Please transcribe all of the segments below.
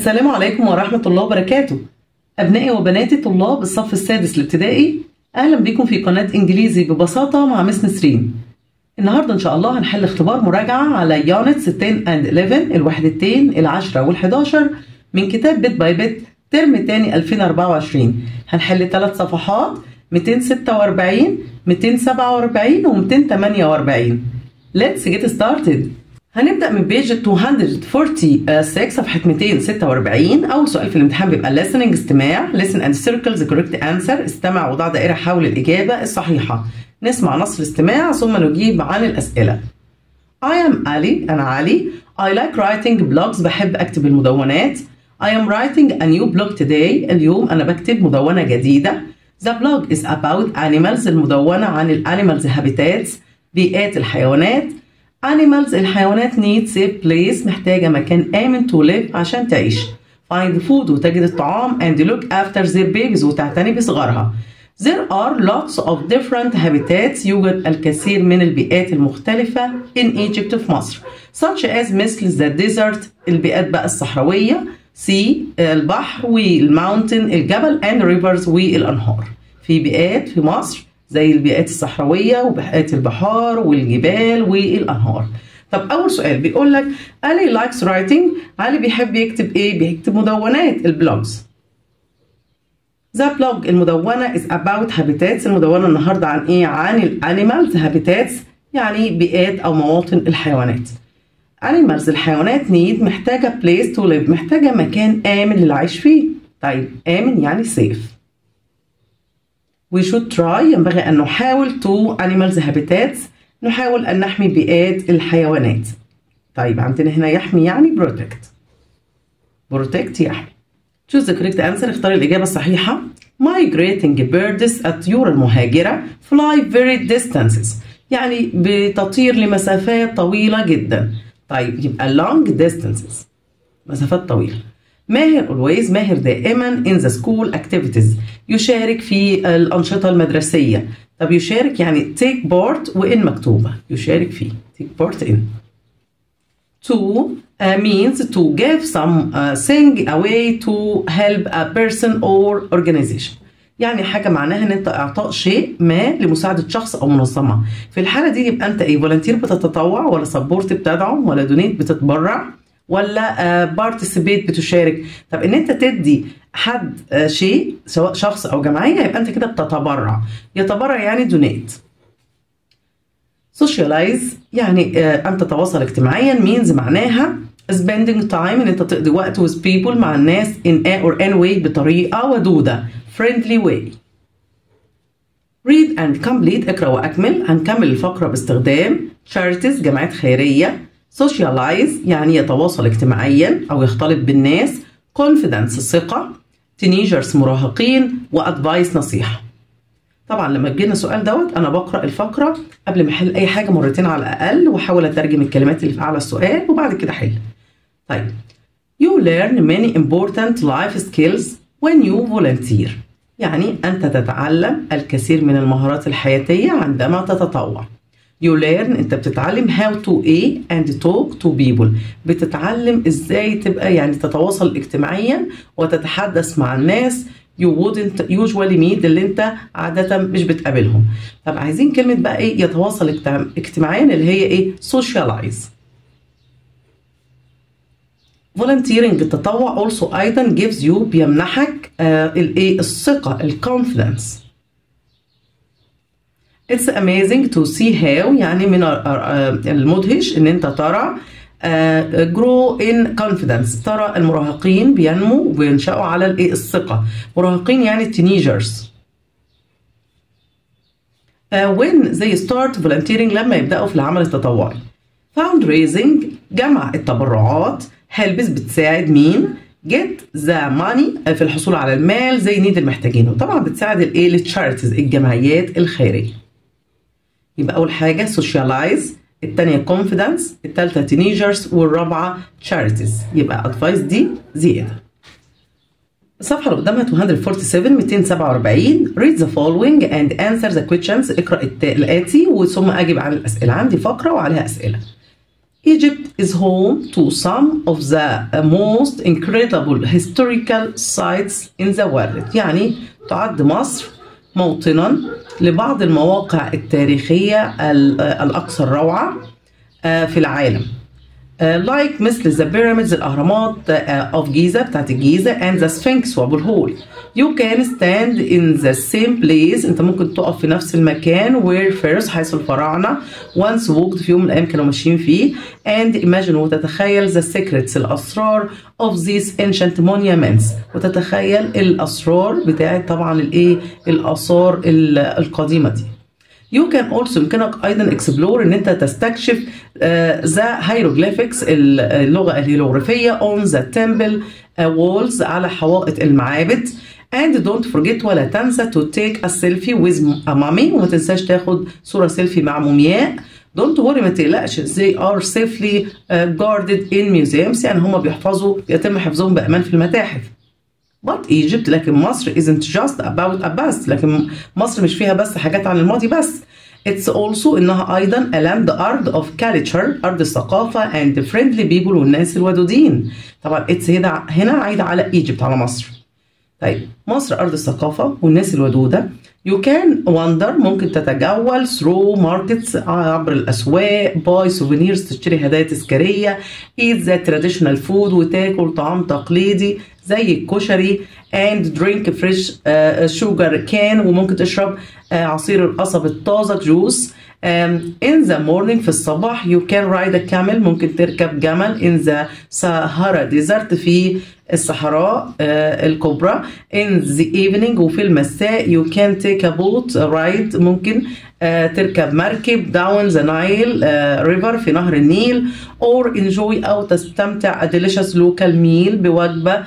السلام عليكم ورحمة الله وبركاته أبنائي وبناتي طلاب الصف السادس الابتدائي أهلا بكم في قناة إنجليزي ببساطة مع مس نسرين النهاردة إن شاء الله هنحل اختبار مراجعة على يونتس 10 and 11 الوحدتين العشرة وال11 من كتاب بيت باي بيت ترم تاني 2024 هنحل ثلاث صفحات 246 247 و 248 Let's get started هنبدأ من بيج 246 صفحة 246 أول سؤال في الامتحان بيبقى listening استماع listen and circle the correct answer استمع وضع دائرة حول الإجابة الصحيحة نسمع نص الاستماع ثم نجيب عن الأسئلة I am علي أنا علي I like writing blogs بحب أكتب المدونات I am writing a new blog today اليوم أنا بكتب مدونة جديدة The blog is about animals المدونة عن الانيمالز habitats بيئات الحيوانات animals الحيوانات need safe place محتاجة مكان آمن to live عشان تعيش find food وتجد الطعام and look after their babies وتعتني بصغارها There are lots of different habitats يوجد الكثير من البيئات المختلفة in Egypt في مصر such as مثل the desert البيئات بقى الصحراوية sea البحر والماونتن الجبل and rivers والأنهار في بيئات في مصر زي البيئات الصحراوية وبيئات البحار والجبال والأنهار طب أول سؤال بيقول لك علي لايكس رايتنج علي بيحب يكتب إيه؟ بيكتب مدونات البلوجز ذا بلوج المدونة is about habitats المدونة النهاردة عن إيه؟ عن الانيمالز habitats يعني بيئات أو مواطن الحيوانات animals الحيوانات need محتاجة place to live محتاجة مكان آمن للعيش فيه طيب آمن يعني safe we should try ينبغي أن نحاول to animals habitats نحاول أن نحمي بيئات الحيوانات طيب عندنا هنا يحمي يعني protect protect يحمي choose the correct answer اختار الإجابة الصحيحة migrating birds الطيور المهاجرة fly very distances يعني بتطير لمسافات طويلة جدا طيب يبقى long distances مسافات طويلة ماهر always ماهر دائما in the school activities يشارك في الأنشطة المدرسية طب يشارك يعني take part وإن مكتوبة يشارك فيه take part in to uh, means to give some uh, thing away to help a person or organization يعني حاجة معناها ان انت اعطاء شيء ما لمساعدة شخص او منظمة في الحالة دي يبقى انت ايه فولنتير بتتطوع ولا سبورت بتدعم ولا دونيت بتتبرع ولا بارتيسيبيت بتشارك طب ان انت تدي حد شيء سواء شخص او جمعيه يبقى انت كده بتتبرع يتبرع يعني دونيت سوشيالايز يعني ان تتواصل اجتماعيا مينز معناها spending time ان انت تقضي وقت with people مع الناس in a or any way بطريقه ودوده friendly way read and complete اقرا واكمل هنكمل الفقره باستخدام charities جمعيات خيريه socialize يعني يتواصل اجتماعيا او يختلط بالناس confidence الثقة teenagers مراهقين وادفايس نصيحة طبعا لما تجينا السؤال دوت انا بقرا الفقره قبل ما احل اي حاجه مرتين على الاقل واحاول اترجم الكلمات اللي في اعلى السؤال وبعد كده احل طيب you learn many important life skills when you volunteer يعني انت تتعلم الكثير من المهارات الحياتيه عندما تتطوع You learn انت بتتعلم how to ايه and talk to people بتتعلم ازاي تبقى يعني تتواصل اجتماعيا وتتحدث مع الناس you wouldn't usually meet اللي انت عادة مش بتقابلهم طب عايزين كلمة بقى ايه يتواصل اجتماعيا اللي هي ايه socialize volunteering التطوع also ايضا gives you بيمنحك آه الايه الثقة الكونفدنس It's amazing to see how يعني من المدهش ان انت ترى uh, grow in confidence ترى المراهقين بينمو وبينشأوا على الايه الثقة مراهقين يعني teenagers uh, when they start volunteering لما يبدأوا في العمل التطوعي fundraising جمع التبرعات helps بتساعد مين get the money في الحصول على المال زي نيد المحتاجينه طبعا بتساعد الايه التشاريتيز الجمعيات الخيريه يبقى أول حاجة socialize التانية confidence التالتة teenagers والرابعة charities يبقى advice دي زيادة الصفحة اللي قدامها 247 247 read the following and answer the questions اقرأ الآتي وثم أجب عن الأسئلة عندي فقرة وعليها أسئلة Egypt is home to some of the most incredible historical sites in the world يعني تعد مصر موطنا لبعض المواقع التاريخية الأكثر روعة في العالم لايك like مثل ذا بيراميدز الاهرامات اوف جيزه بتاعت الجيزه اند ذا سفنكس وابو الهول يو كان ستاند ان ذا سيم بليس انت ممكن تقف في نفس المكان وير فيرست حيث الفراعنه وانس ووكد في يوم من الايام كانوا ماشيين فيه اند ايماجين وتتخيل ذا سيكريتس الاسرار اوف ذيس انشنت مونيومنتس وتتخيل الاسرار بتاعت طبعا الايه الاثار القديمه دي يو كان اولسو يمكنك ايضا اكسبلور ان انت تستكشف ذا هيروغليفكس اللغه الهيروغليفيه اون ذا تمبل وولز على حوائط المعابد and don't forget ولا تنسى to take a selfie with a mummy وما تنساش تاخد صوره سيلفي مع مومياء don't worry ما تقلقش they are safely uh, guarded in museums يعني هم بيحفظوا يتم حفظهم بامان في المتاحف But Egypt لكن مصر isn't just about a past لكن مصر مش فيها بس حاجات عن الماضي بس It's also إنها أيضا a land art of culture أرض الثقافة and friendly people والناس الودودين طبعا it's هنا هنا عايدة على Egypt على مصر طيب مصر أرض الثقافة والناس الودودة You can wander ممكن تتجول through markets عبر الأسواق buy souvenirs تشتري هدايا تذكارية eat the traditional food وتاكل طعام تقليدي زي الكشري and drink fresh uh, sugar can وممكن تشرب uh, عصير القصب الطازج جوس um, in the morning في الصباح you can ride a camel ممكن تركب جمل in the Sahara desert في الصحراء uh, الكبرى in the evening وفي المساء you can take a boat ride ممكن uh, تركب مركب down the Nile uh, river في نهر النيل or enjoy أو تستمتع a delicious local meal بوجبة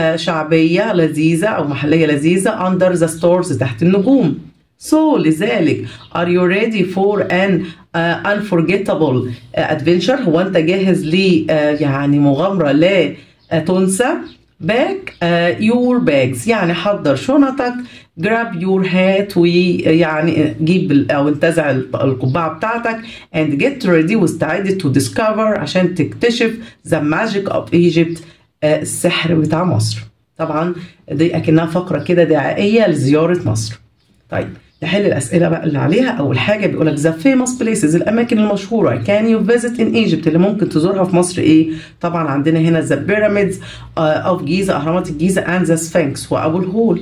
شعبية لذيذة أو محلية لذيذة under the stars تحت النجوم So لذلك are you ready for an uh, unforgettable uh, adventure هو أنت جاهز ل uh, يعني مغامرة لا uh, تنسى back uh, your bags يعني حضر شنطك grab your hat ويعني جيب أو انتزع القبعة بتاعتك and get ready واستعد to discover عشان تكتشف the magic of Egypt السحر بتاع مصر طبعا دي اكنها فقره كده دعائيه لزياره مصر طيب نحل الاسئله بقى اللي عليها اول حاجه بيقول لك ذا فيموس بليسز الاماكن المشهوره كان يو فيزيت ان ايجيبت اللي ممكن تزورها في مصر ايه طبعا عندنا هنا ذا بيراميدز اوف جيزه اهرامات الجيزه اند ذا سفنكس وابو الهول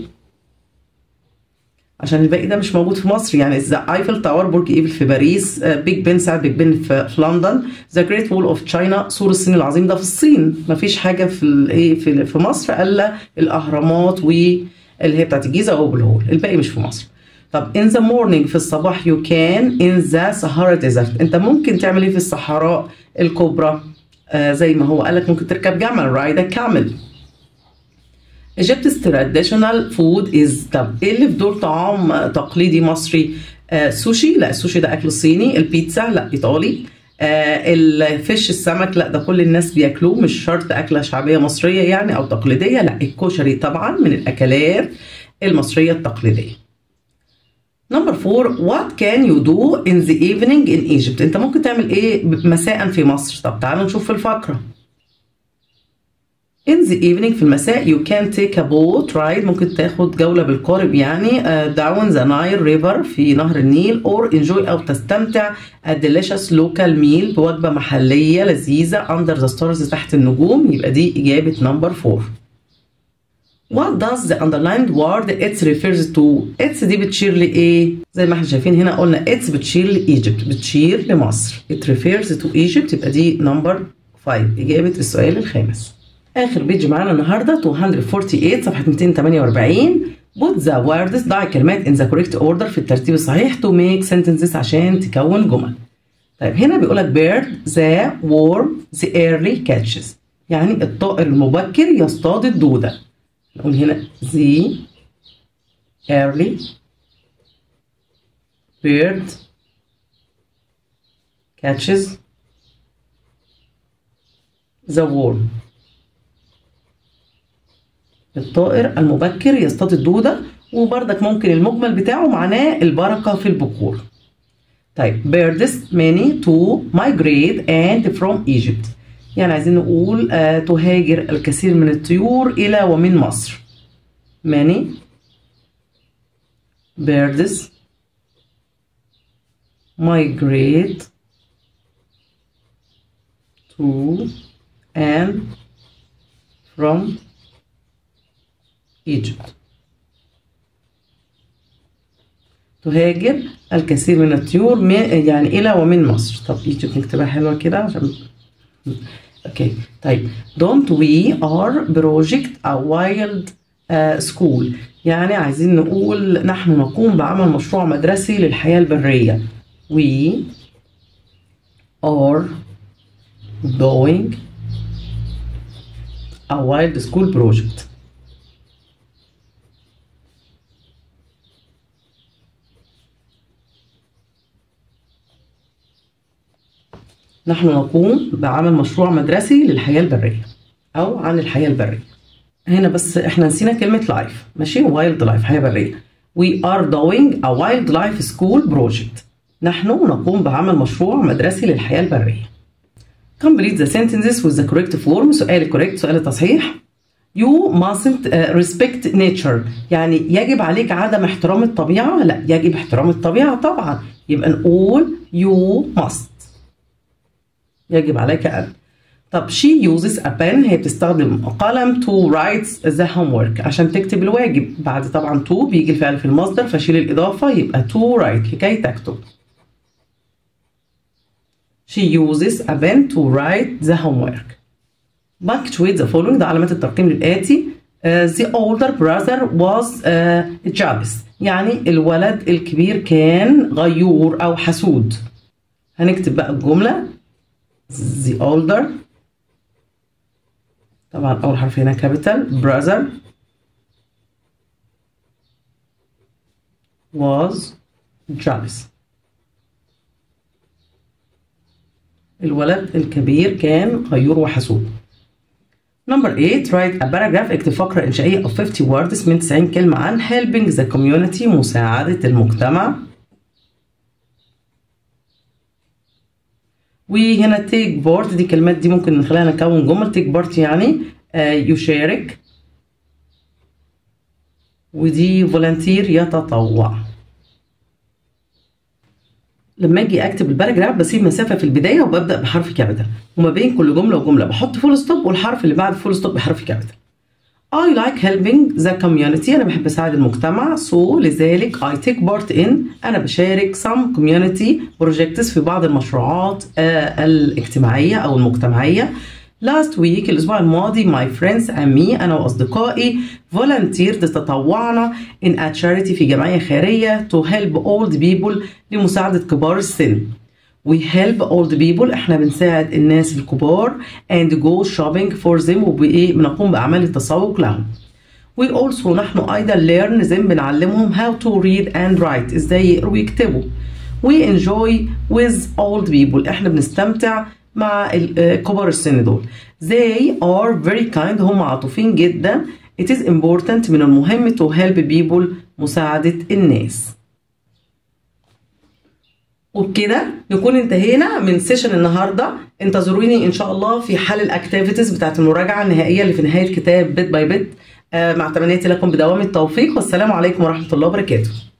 عشان الباقي ده مش موجود في مصر يعني ذا ايفل تاور برج ايفل في باريس بيج بن ساعه بيج بن في, في لندن ذا جريت وول اوف تشاينا سور الصين العظيم ده في الصين مفيش حاجه في الايه في, في مصر الا الاهرامات واللي هي بتاعت الجيزه وابو الهول الباقي مش في مصر طب in the morning في الصباح you can in the Sahara desert انت ممكن تعمل ايه في الصحراء الكبرى آه زي ما هو قالك ممكن تركب جمل ride a camel Egypt's traditional food is طب ايه اللي في دول طعام تقليدي مصري آه سوشي لا السوشي ده اكل صيني البيتزا لا ايطالي آه الفيش السمك لا ده كل الناس بياكلوه مش شرط اكله شعبيه مصريه يعني او تقليديه لا الكشري طبعا من الاكلات المصريه التقليديه نمبر فور وات كان يو دو ان ذا ايفنينج ان ايجيبت انت ممكن تعمل ايه مساء في مصر طب تعالوا نشوف في الفقره in the evening في المساء you can take a boat ride ممكن تاخد جولة بالقارب يعني uh, down the Nile river في نهر النيل or enjoy أو تستمتع a delicious local meal بوجبة محلية لذيذة under the stars تحت النجوم يبقى دي إجابة number 4 What does the underlined word it's refers to it's دي بتشير لإيه؟ زي ما احنا شايفين هنا قلنا it's بتشير لإيجيبت بتشير لمصر it refers to Egypt يبقى دي number 5 إجابة السؤال الخامس آخر بيج معانا النهاردة 248 صفحة 248 put the words ضع الكلمات in the correct order في الترتيب الصحيح to make sentences عشان تكون جمل طيب هنا بيقول لك bird the worm the early catches يعني الطائر المبكر يصطاد الدودة نقول هنا the early bird catches the worm الطائر المبكر يصطاد الدودة وبردك ممكن المجمل بتاعه معناه البركة في البكور طيب birds many to migrate and from Egypt يعني عايزين نقول uh, تهاجر الكثير من الطيور إلى ومن مصر many birds migrate to and from Egypt تهاجر الكثير من الطيور من يعني إلى ومن مصر طب ايجيبت نكتبها حلوة كده عشان اوكي طيب don't we are project a wild uh, school يعني عايزين نقول نحن نقوم بعمل مشروع مدرسي للحياة البرية we are doing a wild school project نحن نقوم بعمل مشروع مدرسي للحياة البرية أو عن الحياة البرية هنا بس احنا نسينا كلمة لايف ماشي وايلد لايف حياة برية We are doing a wildlife school project نحن نقوم بعمل مشروع مدرسي للحياة البرية Complete the sentences with the correct form سؤال correct سؤال التصحيح You mustn't uh, respect nature يعني يجب عليك عدم احترام الطبيعة لا يجب احترام الطبيعة طبعا يبقى نقول you must يجب عليك أن طب she uses a pen هي بتستخدم قلم to write the homework عشان تكتب الواجب بعد طبعا to بيجي الفعل في المصدر فشيل الإضافة يبقى to write لكي تكتب She uses a pen to write the homework. Punctuate the following ده علامات الترقيم للآتي. Uh, the older brother was uh, jealous. يعني الولد الكبير كان غيور أو حسود. هنكتب بقى الجملة the older طبعا أول حرف هنا capital brother was jealous. الولد الكبير كان غيور وحسود. Number 8 write a paragraph اكتب فقرة إنشائية of 50 words من 90 كلمة عن helping the community مساعدة المجتمع. وهنا take part دي كلمات دي ممكن من خلالها نكون جمل take part يعني آه يشارك ودي volunteer يتطوع. لما اجي اكتب الباراجراف بسيب مسافه في البدايه وببدا بحرف كابيتال وما بين كل جمله وجمله بحط فول ستوب والحرف اللي بعد فول ستوب بحرف كابيتال I like helping the community أنا بحب أساعد المجتمع so لذلك I take part in أنا بشارك some community projects في بعض المشروعات آه الاجتماعية أو المجتمعية Last week الأسبوع الماضي my friends and me أنا وأصدقائي volunteered تطوعنا in a charity في جمعية خيرية to help old people لمساعدة كبار السن. We help old people احنا بنساعد الناس الكبار and go shopping for them وبإيه بنقوم بأعمال التسوق لهم. We also نحن أيضا learn them بنعلمهم how to read and write ازاي يقروا ويكتبوا. We enjoy with old people احنا بنستمتع مع كبار السن دول they are very kind هم عاطفين جدا it is important من المهم to help people مساعدة الناس وبكده نكون انتهينا من سيشن النهارده انتظروني ان شاء الله في حل الاكتيفيتيز بتاعت المراجعه النهائيه اللي في نهايه كتاب بيت باي بيت مع تمنياتي لكم بدوام التوفيق والسلام عليكم ورحمه الله وبركاته